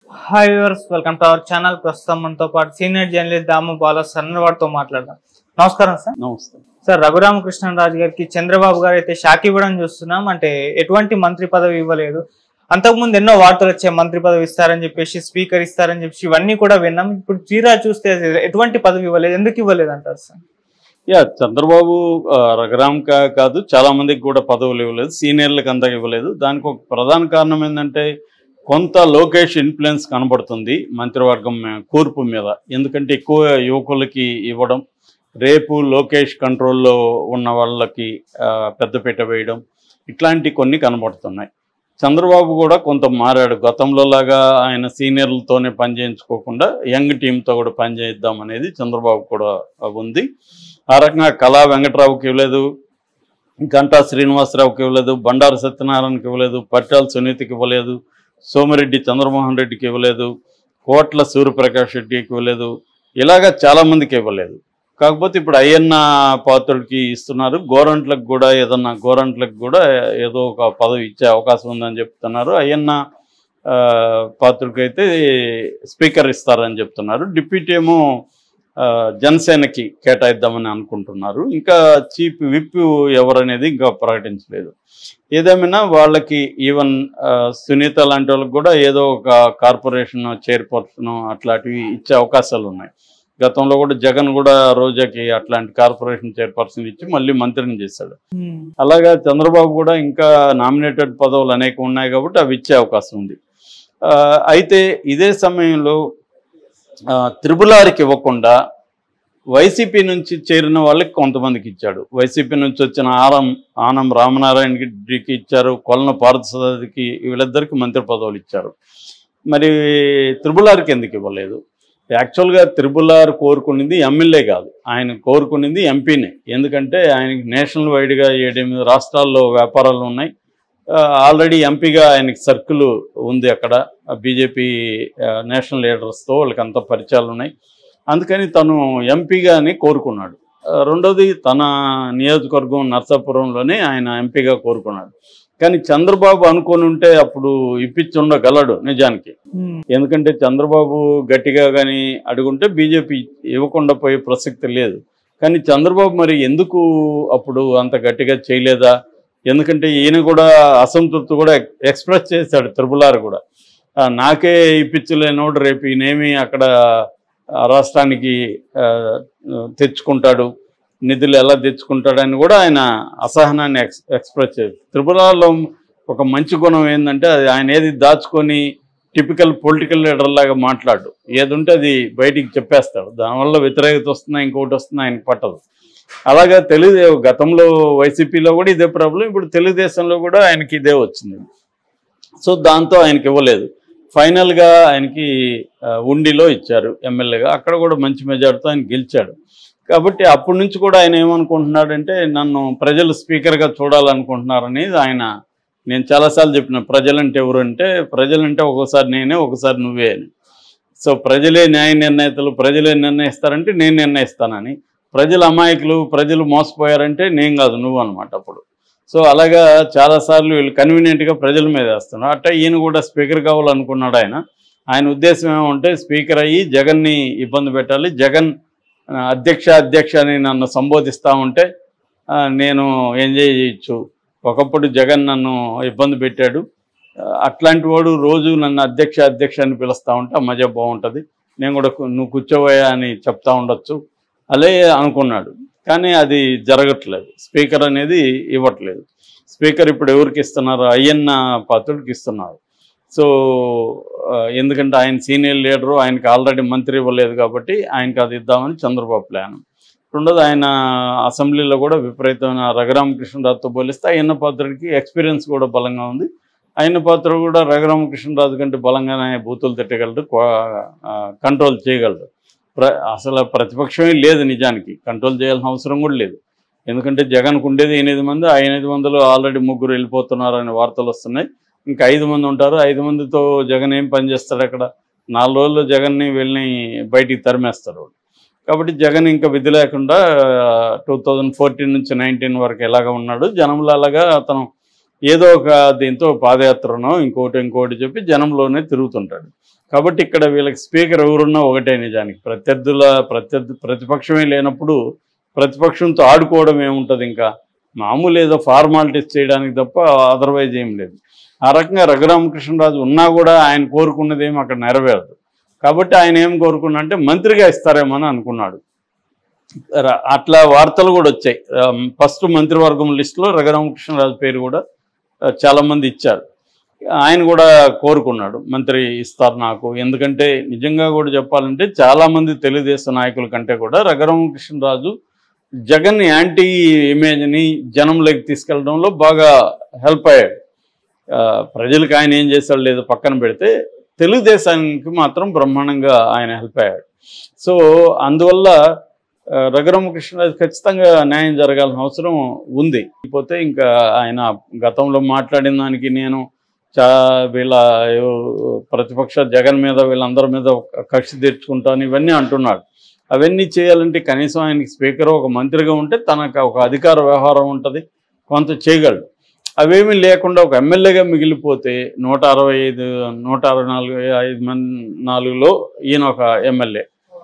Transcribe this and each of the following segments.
Hi viewers welcome to our channel ప్రస్తుతం మనతో పాటు సీనియర్ జర్నలిస్ట్ దాము బాల సన్నవాడితో మాట్లాడదాం నమస్కారం సార్ నమస్తే సార్ రఘురామకృష్ణరాజు గారికి చంద్రబాబు గారు అయితే షాక్ ఇవ్వడం చూస్తున్నాం అంటే ఎటువంటి మంత్రి పదవి ఇవ్వలేదు అంతకుముందు ఎన్నో వార్తలు వచ్చాయి మంత్రి పదవి ఇస్తారని చెప్పేసి స్పీకర్ ఇస్తారని చెప్పేసి ఇవన్నీ కూడా విన్నాం ఇప్పుడు తీరా చూస్తే ఎటువంటి పదవి ఇవ్వలేదు ఎందుకు ఇవ్వలేదు అంటారు సార్ యా చంద్రబాబు ఆ, రఘురామ్ కా- కాదు చాలా మందికి కూడా పదవులు ఇవ్వలేదు సీనియర్లకు అంతా ఇవ్వలేదు దానికి ఒక ప్రధాన కారణం ఏంటంటే కొంత లోకేష్ ఇన్ఫ్లుయెన్స్ కనబడుతుంది మంత్రివర్గం మీ- కూర్పు మీద ఎందుకంటే ఎక్కువ యువకులకి ఇవ్వడం రేపు లోకేష్ కంట్రోల్లో ఉన్న వాళ్ళకి ఆ, పెద్దపీట వేయడం ఇట్లాంటి కొన్ని కనబడుతున్నాయి చంద్రబాబు కూడా కొంత మారాడు గతంలో లాగా ఆయన సీనియర్లతోనే పని చేయించుకోకుండా యంగ్ టీంతో కూడా పని చేయిద్దాం అనేది చంద్రబాబు కూడా ఉంది ఆ రకంగా కళా వెంకట్రావుకి ఇవ్వలేదు గంటా శ్రీనివాసరావుకి ఇవ్వలేదు బండారు సత్యనారాయణకి ఇవ్వలేదు పట్టాల సునీతికి ఇవ్వలేదు సోమిరెడ్డి చంద్రమోహన్ రెడ్డికి ఇవ్వలేదు కోట్ల సూర్యప్రకాష్ రెడ్డికి ఇవ్వలేదు ఇలాగా చాలా మందికి ఇవ్వలేదు కాకపోతే ఇప్పుడు అయ్యన్న పాత్రుడికి ఇస్తున్నారు గోరంట్లకు కూడా ఏదన్నా గోరంట్లకు కూడా ఏదో ఒక పదవి ఇచ్చే అవకాశం ఉందని చెప్తున్నారు అయ్యన్న ఆ, పాత్రుడికి అయితే స్పీకర్ ఇస్తారని చెప్తున్నారు డిప్యూటీ ఏమో ఆ, జనసేనకి కేటాయిద్దామని అనుకుంటున్నారు ఇంకా చీఫ్ విప్ ఎవరనేది ఇంకా ప్రకటించలేదు ఏదేమైనా వాళ్ళకి ఈవెన్ ఆ, సునీత లాంటి వాళ్ళకి కూడా ఏదో ఒక కార్పొరేషన్ చైర్పర్సన్ అట్లాంటివి ఇచ్చే అవకాశాలు ఉన్నాయి గతంలో కూడా జగన్ కూడా రోజాకి అట్లాంటి కార్పొరేషన్ చైర్పర్సన్ ఇచ్చి మళ్ళీ మంత్రిని చేశాడు అలాగా చంద్రబాబు కూడా ఇంకా నామినేటెడ్ పదవులు అనేక ఉన్నాయి కాబట్టి అవి ఇచ్చే అవకాశం ఉంది ఆ, అయితే ఇదే సమయంలో ఆ, త్రిపుల్ ఆర్కి ఇవ్వకుండా వైసీపీ నుంచి చేరిన వాళ్ళకి కొంతమందికి ఇచ్చాడు వైసీపీ నుంచి వచ్చిన ఆరం ఆనం రామనారాయణ రెడ్డికి ఇచ్చారు కొలన పార్థసారథికి వీళ్ళిద్దరికి మంత్రి పదవులు ఇచ్చారు మరి త్రిపుల్ ఆర్కి ఎందుకు ఇవ్వలేదు యాక్చువల్గా త్రిపుల్ ఆర్ కోరుకునింది ఎమ్మెల్యే కాదు ఆయన కోరుకునింది ఎంపీనే ఎందుకంటే ఆయనకి నేషనల్ వైడ్గా ఏడెనిమిది రాష్ట్రాల్లో వ్యాపారాలు ఉన్నాయి ఆల్రెడీ ఎంపీగా ఆయనకి సర్కిల్ ఉంది అక్కడ బీజేపీ నేషనల్ లీడర్స్తో వాళ్ళకి అంత పరిచయాలు ఉన్నాయి అందుకని తను ఎంపీగా అని కోరుకున్నాడు ఆ, రెండోది తన నియోజకవర్గం నర్సాపురంలోనే ఆయన ఎంపీగా కోరుకున్నాడు కానీ చంద్రబాబు అనుకొని ఉంటే అప్పుడు ఇప్పించుండగలడు నిజానికి ఎందుకంటే చంద్రబాబు గట్టిగా కానీ అడుగుంటే బీజేపీ ఇవ్వకుండా పోయే ప్రసక్తి లేదు కానీ చంద్రబాబు మరి ఎందుకు అప్పుడు అంత గట్టిగా చేయలేదా ఎందుకంటే ఈయన కూడా అసంతృప్తి కూడా ఎక్స్ప్రెస్ చేశాడు త్రిపులార్ కూడా ఆ, నాకే ఇప్పించలేనోడు రేపు ఈయనేమి అక్కడ ఆ రాష్ట్రానికి ఆ, తెచ్చుకుంటాడు నిధులు ఎలా తెచ్చుకుంటాడని కూడా ఆయన అసహనాన్ని ఎక్స్ ఎక్స్ప్రెస్ చేశారు త్రిపురాలో ఒక మంచి గుణం ఏంటంటే అది ఆయన ఏది దాచుకొని టిపికల్ పొలిటికల్ లీడర్ లాగా మాట్లాడు ఏది ఉంటే అది బయటికి చెప్పేస్తాడు దానివల్ల వ్యతిరేకత వస్తున్నా ఇంకోటి వస్తున్నా ఆయనకు పట్టదు అలాగా తెలుగు గతంలో వైసీపీలో కూడా ఇదే ప్రాబ్లం ఇప్పుడు తెలుగుదేశంలో కూడా ఆయనకి ఇదే వచ్చింది సో దాంతో ఆయనకి ఇవ్వలేదు ఫైనల్గా ఆయనకి ఆ, ఉండిలో ఇచ్చారు ఎమ్మెల్యేగా అక్కడ కూడా మంచి మెజార్టీతో ఆయన గెలిచాడు కాబట్టి అప్పటి నుంచి కూడా ఆయన ఏమనుకుంటున్నాడంటే నన్ను ప్రజలు స్పీకర్గా చూడాలనుకుంటున్నారని ఆయన నేను చాలాసార్లు చెప్పిన ప్రజలంటే ఎవరు అంటే ప్రజలంటే ఒక్కోసారి నేనే ఒకసారి నువ్వే అని సో ప్రజలే న్యాయ నిర్ణేతలు ప్రజలే నిర్ణయిస్తారంటే నేను నిర్ణయిస్తానని ప్రజలు అమాయకులు ప్రజలు మోసపోయారంటే నేను కాదు నువ్వు అనమాట అప్పుడు సో అలాగా చాలాసార్లు వీళ్ళు కన్వీనియంట్గా ప్రజల మీద వేస్తున్నారు అట్ట ఈయన కూడా స్పీకర్ కావాలనుకున్నాడు ఆయన ఆయన ఉద్దేశం ఏమంటే స్పీకర్ అయ్యి జగన్ని ఇబ్బంది పెట్టాలి జగన్ ఆ, అధ్యక్ష అధ్యక్ష అని నన్ను సంబోధిస్తూ ఉంటే ఆ, నేను ఎంజాయ్ చేయొచ్చు ఒకప్పుడు జగన్ నన్ను ఇబ్బంది పెట్టాడు ఆ, అట్లాంటి వాడు రోజు నన్ను అధ్యక్ష అధ్యక్ష అని పిలుస్తూ ఉంటే ఆ మజా బాగుంటుంది నేను కూడా కు- నువ్వు కూర్చోబోయా అని చెప్తా ఉండొచ్చు అలే అనుకున్నాడు కానీ అది జరగట్లేదు స్పీకర్ అనేది ఇవ్వట్లేదు స్పీకర్ ఇప్పుడు ఎవరికి ఇస్తున్నారు అయ్యన్న పాత్రుడికి ఇస్తున్నారు సో ఆ, ఎందుకంటే ఆయన సీనియర్ లీడరు ఆయనకి ఆల్రెడీ మంత్రి ఇవ్వలేదు కాబట్టి ఆయనకి అది ఇద్దామని చంద్రబాబు ప్లాన్ రెండోది ఆయన అసెంబ్లీలో కూడా విపరీతమైన రఘురామకృష్ణరాజుతో పోలిస్తే అయ్యన్న పాత్రుడికి ఎక్స్పీరియన్స్ కూడా బలంగా ఉంది అయ్యన్న పాత్ర కూడా రఘురామకృష్ణరాజు కంటే బలంగానే బూతులు తిట్టగలడు కంట్రోల్ చేయగలడు ప్ర అసలు ప్రతిపక్షమే లేదు నిజానికి కంట్రోల్ చేయాల్సిన అవసరం కూడా లేదు ఎందుకంటే జగన్కు ఉండేది ఎనిమిది మంది ఆ ఎనిమిది మందిలో ఆల్రెడీ ముగ్గురు వెళ్ళిపోతున్నారు అనే వార్తలు వస్తున్నాయి ఇంకా ఐదు మంది ఉంటారు ఐదు మందితో జగన్ ఏం పని చేస్తాడు అక్కడ నాలుగు రోజుల్లో జగన్ని వెళ్ళి బయటికి తరిమేస్తారు వాళ్ళు. కాబట్టి జగన్ ఇంకా విధి లేకుండా టూ థౌజండ్ ఫోర్టీన్ నుంచి నైన్టీన్ వరకు ఎలాగ ఉన్నాడు జనంలో అలాగా అతను ఏదో ఒక దీంతో పాదయాత్రనో ఇంకోటి ఇంకోటి చెప్పి జనంలోనే తిరుగుతుంటాడు కాబట్టి ఇక్కడ వీళ్ళకి స్పీకర్ ఎవరున్నా ఒకటే నిజానికి ప్రత్యర్థుల ప్రత్యర్థి ప్రతిపక్షమే లేనప్పుడు ప్రతిపక్షంతో ఆడుకోవడం ఏముంటుంది ఇంకా మామూలు ఏదో ఫార్మాలిటీస్ చేయడానికి తప్ప అదర్వైజ్ ఏం లేదు ఆ రకంగా రఘురామకృష్ణరాజు ఉన్నా కూడా ఆయన కోరుకున్నది ఏమి అక్కడ నెరవేరదు కాబట్టి ఆయన ఏం కోరుకున్నా అంటే మంత్రిగా ఇస్తారేమని అనుకున్నాడు ర- అట్లా వార్తలు కూడా వచ్చాయి ఫస్ట్ మంత్రివర్గం లిస్టులో రఘురామకృష్ణరాజు పేరు కూడా ఆ, చాలా మంది ఇచ్చారు ఆయన కూడా కోరుకున్నాడు మంత్రి ఇస్తారు నాకు ఎందుకంటే నిజంగా కూడా చెప్పాలంటే చాలా మంది తెలుగుదేశం నాయకుల కంటే కూడా రఘురామకృష్ణరాజు జగన్ యాంటీ ఇమేజ్ని జనంలోకి తీసుకెళ్ళడంలో బాగా హెల్ప్ అయ్యాడు ఆ, ప్రజలకు ఆయన ఏం చేశాడు లేదో పక్కన పెడితే తెలుగుదేశానికి మాత్రం బ్రహ్మాండంగా ఆయన హెల్ప్ అయ్యాడు సో అందువల్ల ఆ, రఘురామకృష్ణరాజు ఖచ్చితంగా న్యాయం జరగాల్సిన అవసరం ఉంది పోతే ఇంకా ఆయన గతంలో మాట్లాడిన దానికి నేను చా వీళ్ళ ఎవ- ప్రతిపక్ష జగన్ మీద వీళ్ళందరి మీద ఒక కక్ష తీర్చుకుంటాను ఇవన్నీ అంటున్నాడు అవన్నీ చేయాలంటే కనీసం ఆయనకి స్పీకర్ ఒక మంత్రిగా ఉంటే తనకు ఒక అధికార వ్యవహారం ఉంటుంది కొంత చేయగలడు అవేమీ లేకుండా ఒక ఎమ్మెల్యేగా మిగిలిపోతే నూట అరవై ఐదు నూట అరవై నాలుగు ఐదు మంది నాలుగులో ఈయన ఒక ఎమ్మెల్యే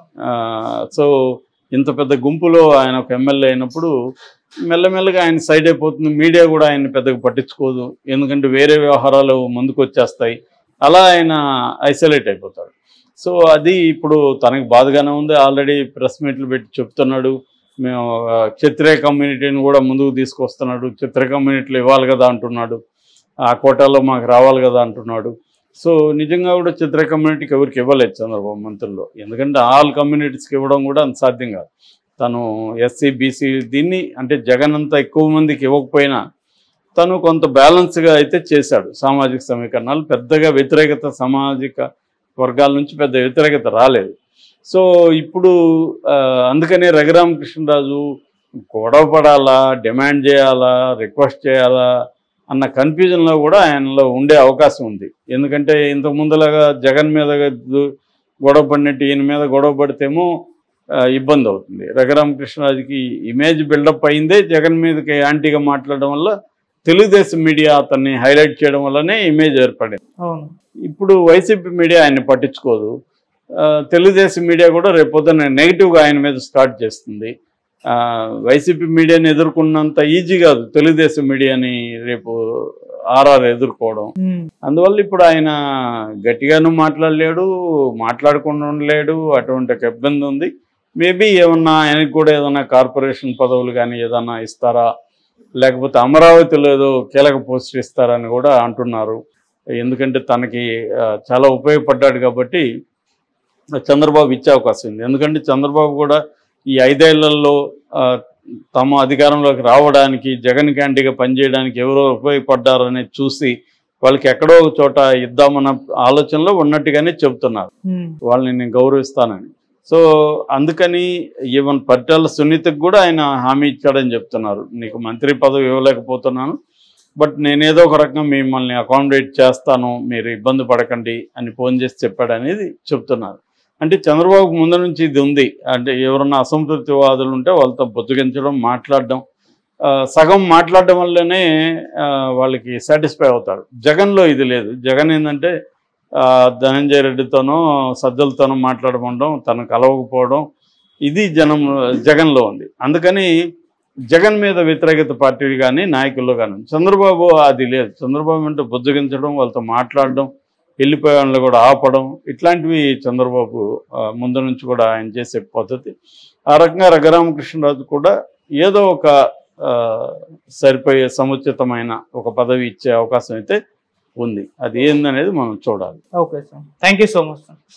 సో ఇంత పెద్ద గుంపులో ఆయన ఒక ఎమ్మెల్యే అయినప్పుడు మెల్లమెల్లగా ఆయన సైడ్ అయిపోతుంది మీడియా కూడా ఆయన పెద్దగా పట్టించుకోదు ఎందుకంటే వేరే వ్యవహారాలు ముందుకు వచ్చేస్తాయి అలా ఆయన ఐసోలేట్ అయిపోతాడు సో అది ఇప్పుడు తనకి బాధగానే ఉంది ఆల్రెడీ ప్రెస్ మీట్లు పెట్టి చెప్తున్నాడు మేము ఆ, క్షత్రియ కమ్యూనిటీని కూడా ముందుకు తీసుకొస్తున్నాడు క్షత్రియ కమ్యూనిటీలు ఇవ్వాలి కదా అంటున్నాడు ఆ కోటాలో మాకు రావాలి కదా అంటున్నాడు సో నిజంగా కూడా క్షత్రియ కమ్యూనిటీకి ఎవరికి ఇవ్వలేదు చంద్రబాబు మంత్రుల్లో ఎందుకంటే ఆల్ కమ్యూనిటీస్కి ఇవ్వడం కూడా అంత సాధ్యం కాదు తను ఎస్సీ బీసీ దీన్ని అంటే జగన్ అంతా ఎక్కువ మందికి ఇవ్వకపోయినా తను కొంత బ్యాలెన్స్గా అయితే చేశాడు సామాజిక సమీకరణాలు పెద్దగా వ్యతిరేకత సామాజిక వర్గాల నుంచి పెద్ద వ్యతిరేకత రాలేదు సో ఇప్పుడు ఆ, అందుకనే రఘురామకృష్ణరాజు గొడవ పడాలా డిమాండ్ చేయాలా రిక్వెస్ట్ చేయాలా అన్న కన్ఫ్యూజన్లో కూడా ఆయనలో ఉండే అవకాశం ఉంది ఎందుకంటే ఇంతకు ముందులాగా జగన్ మీద దు- గొడవ పడినట్టు ఈయన మీద గొడవ పడితేమో ఆ, ఇబ్బంది అవుతుంది రఘురామకృష్ణరాజుకి ఇమేజ్ బిల్డప్ అయిందే జగన్ మీదకి యాంటీగా మాట్లాడడం వల్ల తెలుగుదేశం మీడియా అతన్ని హైలైట్ చేయడం వల్లనే ఇమేజ్ ఏర్పడింది అవును ఇప్పుడు వైసీపీ మీడియా ఆయన్ని పట్టించుకోదు ఆ, తెలుగుదేశం మీడియా కూడా రేపొద్దున నెగిటివ్గా ఆయన మీద స్టార్ట్ చేస్తుంది ఆ, వైసీపీ మీడియాని ఎదుర్కొన్నంత ఈజీ కాదు తెలుగుదేశం మీడియాని రేపు ఆర్ఆర్ ఎదుర్కోవడం ఉమ్. అందువల్ల ఇప్పుడు ఆయన గట్టిగాను మాట్లాడలేడు మాట్లాడకుండా ఉండలేడు అటువంటి ఒక ఇబ్బంది ఉంది మేబీ ఏమన్నా ఆయనకు కూడా ఏదైనా కార్పొరేషన్ పదవులు కానీ ఏదన్నా ఇస్తారా లేకపోతే అమరావతిలో ఏదో కీలక పోస్ట్ ఇస్తారని కూడా అంటున్నారు ఎందుకంటే తనకి ఆ, చాలా ఉపయోగపడ్డాడు కాబట్టి చంద్రబాబు ఇచ్చే అవకాశం ఉంది ఎందుకంటే చంద్రబాబు కూడా ఈ ఐదేళ్లలో ఆ, తమ అధికారంలోకి రావడానికి జగన్ క్యాంటీగా పనిచేయడానికి ఎవరో ఉపయోగపడ్డారని చూసి వాళ్ళకి ఎక్కడో ఒక చోట ఇద్దామన్న ఆలోచనలో ఉన్నట్టుగానే చెబుతున్నారు ఉమ్. వాళ్ళని నేను గౌరవిస్తానని సో అందుకని ఈవెన్ పరిటాల సునీతకు కూడా ఆయన హామీ ఇచ్చాడని చెప్తున్నారు నీకు మంత్రి పదవి ఇవ్వలేకపోతున్నాను బట్ నేనేదో ఒక రకంగా మిమ్మల్ని అకామిడేట్ చేస్తాను మీరు ఇబ్బంది పడకండి అని ఫోన్ చేసి చెప్పాడు అనేది చెప్తున్నారు అంటే చంద్రబాబు ముందు నుంచి ఇది ఉంది అంటే ఎవరన్నా అసంతృప్తివాదులు ఉంటే వాళ్ళతో బుజ్జగించడం మాట్లాడడం ఆ, సగం మాట్లాడడం వల్లనే ఆ, వాళ్ళకి సాటిస్ఫై అవుతారు జగన్లో ఇది లేదు జగన్ ఏంటంటే ఆ, ధనంజయ రెడ్డితోనో సజ్జలతోనో మాట్లాడమండం తను కలవకపోవడం ఇది జనం జగన్లో ఉంది అందుకని జగన్ మీద వ్యతిరేకత పార్టీ కానీ నాయకుల్లో కానీ చంద్రబాబు అది లేదు చంద్రబాబు అంటే బుజ్జగించడం వాళ్ళతో మాట్లాడడం వెళ్ళిపోయే వాళ్ళని కూడా ఆపడం ఇట్లాంటివి చంద్రబాబు ఆ, ముందు నుంచి కూడా ఆయన చేసే పద్ధతి ఆ రకంగా రఘురామకృష్ణరాజు కూడా ఏదో ఒక ఆ, సరిపోయే సముచితమైన ఒక పదవి ఇచ్చే అవకాశం అయితే ఉంది అది ఏందనేది మనం చూడాలి okay sir thank you so much sir